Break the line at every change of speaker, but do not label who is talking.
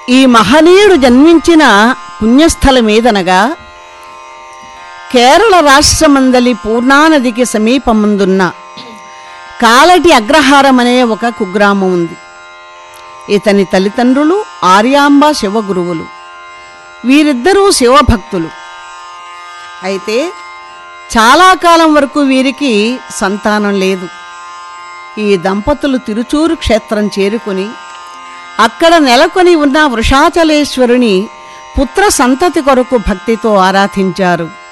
ఈ మహనీయుడు జన్మించిన పుణ్యస్థలమేదనగా కేరళ రాష్ట్రమందలి పూర్ణానదికి సమీపముందున్న కాలటి అగ్రహారం అనే ఒక కుగ్రామం ఉంది ఇతని తల్లిదండ్రులు ఆర్యాంబ శివగురువులు వీరిద్దరూ శివభక్తులు అయితే చాలా కాలం వరకు వీరికి సంతానం లేదు ఈ దంపతులు తిరుచూరు క్షేత్రం చేరుకుని అక్కడ నెలకొని ఉన్న వృషాచలేశ్వరుని పుత్ర సంతతి కొరకు భక్తితో ఆరాధించారు